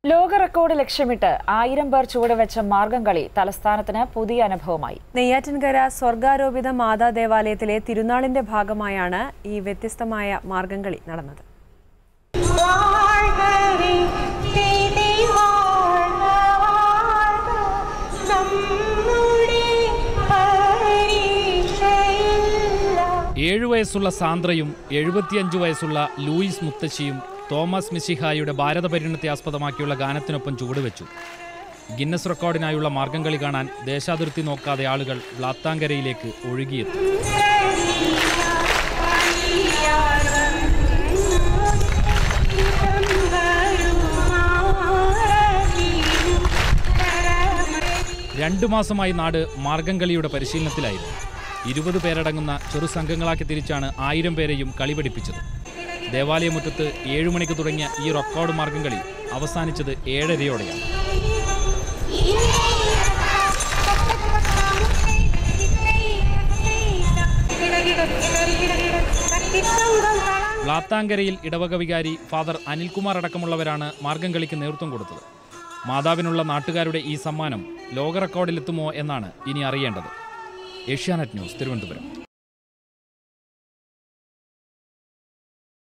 ലോക റെക്കോർഡ് ലക്ഷ്യമിട്ട് ആയിരം പേർ ചുവടുവെച്ച മാർഗംകളി തലസ്ഥാനത്തിന് പുതിയ അനുഭവമായി നെയ്യാറ്റിൻകര സ്വർഗാരോപിത മാതാ ദേവാലയത്തിലെ തിരുനാളിന്റെ ഭാഗമായാണ് ഈ വ്യത്യസ്തമായ മാർഗംകളി നടന്നത് வாழ்கவே செய்தி வாழ்க வாழ்க നമ്മുടെ പരീക്ഷയെല്ലാം ഏഴു വയസ്സുള്ള സാന്ദ്രയും എഴുപത്തിയഞ്ച് വയസ്സുള്ള ലൂയിസ് മുത്തശ്ശിയും തോമസ് മിശിഹായുടെ ഭാരത പരിണത്തെ ആസ്പദമാക്കിയുള്ള ഗാനത്തിനൊപ്പം ചുവടുവെച്ചു ഗിന്നസ് റെക്കോർഡിനായുള്ള മാർഗംകളി കാണാൻ ദേശാതിർത്തി നോക്കാതെ ആളുകൾ ബ്ലാത്താങ്കരയിലേക്ക് ഒഴുകിയെത്തി രണ്ടു മാസമായി നാട് മാർഗംകളിയുടെ പരിശീലനത്തിലായിരുന്നു ഇരുപത് പേരടങ്ങുന്ന ചെറു സംഘങ്ങളാക്കി തിരിച്ചാണ് ആയിരം പേരെയും കളി പഠിപ്പിച്ചത് ദേവാലയമുറ്റത്ത് ഏഴു മണിക്ക് തുടങ്ങിയ ഈ റെക്കോർഡ് മാർഗംകളി അവസാനിച്ചത് ഏഴരയോടെയാണ് ബ്ലാത്താങ്കരയിൽ ഇടവക വികാരി ഫാദർ അനിൽകുമാർ അടക്കമുള്ളവരാണ് മാർഗംകളിക്ക് നേതൃത്വം കൊടുത്തത് മാതാവിനുള്ള നാട്ടുകാരുടെ ഈ സമ്മാനം ലോക റെക്കോർഡിലെത്തുമോ എന്നാണ് ഇനി അറിയേണ്ടത് ഏഷ്യാനെറ്റ് ന്യൂസ് തിരുവനന്തപുരം